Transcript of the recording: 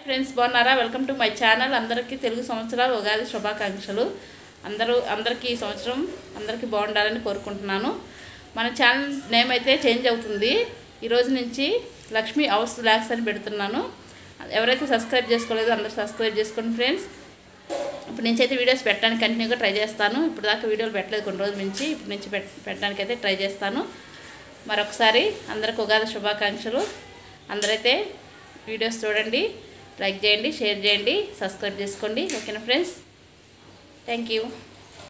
friends బాగున్నారా welcome to my channel అందరికీ తెలుగు సంవత్సరాలు ఉగాది శుభాకాంక్షలు అందరూ అందరికీ ఈ సంవత్సరం అందరికీ బాగుండాలని కోరుకుంటున్నాను మన ఛానల్ నేమ్ అయితే చేంజ్ అవుతుంది ఈ రోజు నుంచి లక్ష్మీ హౌస్ ల్యాక్స్ అని పెడుతున్నాను ఎవరైతే సబ్స్క్రైబ్ చేసుకోలేదో అందరూ సబ్స్క్రైబ్ చేసుకోండి ఫ్రెండ్స్ ఇప్పుడు నుంచి అయితే వీడియోస్ పెట్టడానికి కంటిన్యూగా ట్రై చేస్తాను ఇప్పుడు దాకా వీడియోలు పెట్టలేదు కొన్ని రోజుల నుంచి ఇప్పుడు నుంచి పెట్ పెట్టడానికి అయితే ట్రై చేస్తాను మరొకసారి అందరికి ఉగాది శుభాకాంక్షలు అందరైతే వీడియోస్ చూడండి లైక్ చేయండి షేర్ చేయండి సబ్స్క్రైబ్ చేసుకోండి ఓకేనా ఫ్రెండ్స్ థ్యాంక్ యూ